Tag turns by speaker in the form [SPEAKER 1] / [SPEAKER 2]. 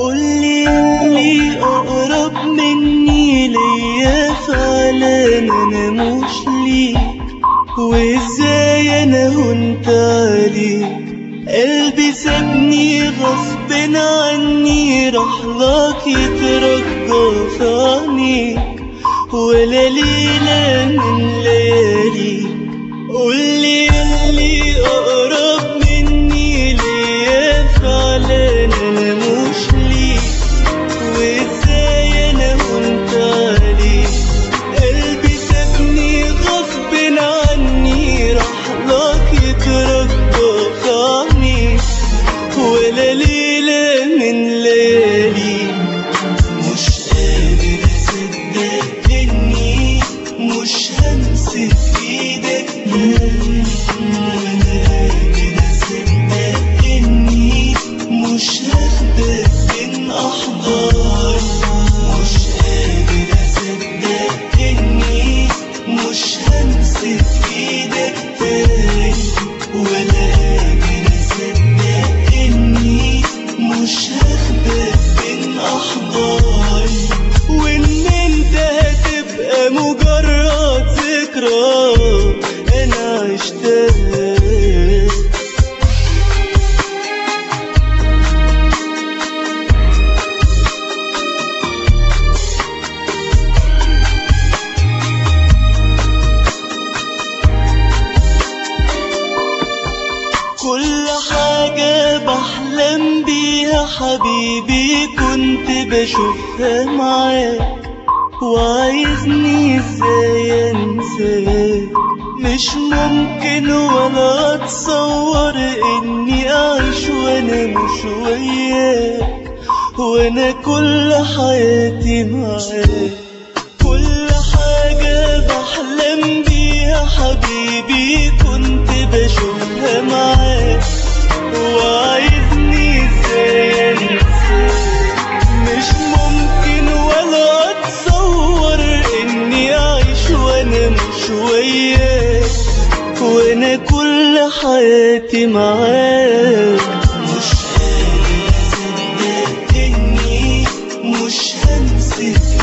[SPEAKER 1] قولي اللي أقرب مني ليا فعلا أنا مش ليك وإزاي أنا هنت عليك قلبي سابني غصب عني راح لك يترجى في عينيك ولا ليلة من لياليك قولي اللي أقرب مني ليا فعلا أنا مش ليك وإزاي أنا هنت عليك قلبي سابني غصب عني راح لك يترجى في عينيك ولا ليلة من لياليك مش قادر اصدق اني مش همسك ايدك تاني وانا قادر اصدق اني مش هاخدك بين احضاني مش قادر اصدق اني مش همسك ايدك تاني ولا قادر اصدق اني مش هاخدك بين احضاني وان انت هتبقى مجرد ذكرى انا عشتها كل حاجة بحلم بيها حبيبي كنت بشوفها معاك وعايزني ازاي انساك مش ممكن ولا اتصور اني اعيش وانا مش وياك وانا كل حياتي معاك كل حاجة بحلم بيها حبيبي كنت بشوفها معاك وعايزني ازاي انساك مش ممكن ولا اتصور اني اعيش وانا مش وياك وانا كل حياتي معاك مش قادر اصدق اني مش همسك